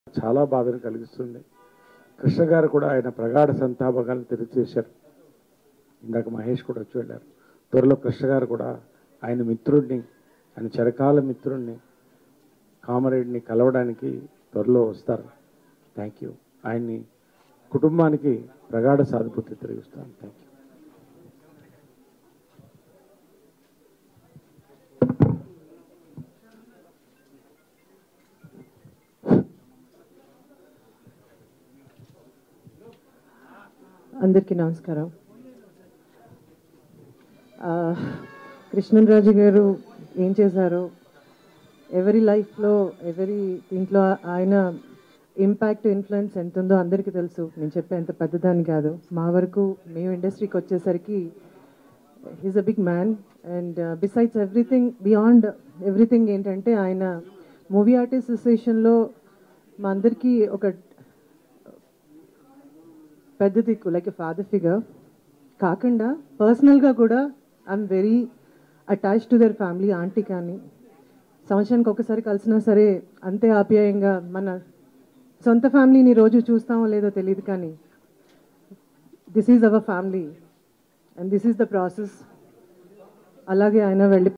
చాలా బాధను కలిగిస్తుంది కృష్ణ గారు కూడా ఆయన ప్రగాఢ సంతాపకాలను తెలియజేశారు ఇందాక మహేష్ కూడా వచ్చి వెళ్ళారు త్వరలో కృష్ణ గారు కూడా ఆయన మిత్రుడిని ఆయన చిరకాల మిత్రుడిని కామరేడ్ని కలవడానికి త్వరలో వస్తారు థ్యాంక్ యూ ఆయన్ని కుటుంబానికి ప్రగాఢ సానుభూతి తెలియజేస్తాను థ్యాంక్ యూ అందరికీ నమస్కారం ఆ, కృష్ణరాజు గారు ఏం చేశారు ఎవరి లైఫ్లో ఎవరి దీంట్లో ఆయన ఇంపాక్ట్ ఇన్ఫ్లుయెన్స్ ఎంత ఉందో అందరికీ తెలుసు నేను చెప్పే అంత పెద్దదాన్ని కాదు మా వరకు మేము ఇండస్ట్రీకి వచ్చేసరికి he's a big man and besides everything beyond everything ఏంటంటే ఆయన మూవీ ఆర్టిస్ట్ అసోసియేషన్లో మా అందరికీ ఒక పెద్ద దిక్కు లైక్ ఎ ఫాదర్ ఫిగర్ కాకుండా పర్సనల్గా కూడా I'm very attach to their family aunty కానీ సంవత్సరానికి ఒకసారి కలిసినా సరే అంతే ఆప్యాయంగా మన సొంత ఫ్యామిలీని రోజు చూస్తామో లేదో తెలియదు కానీ this is our family and this is the process అలాగే ఆయన వెళ్ళి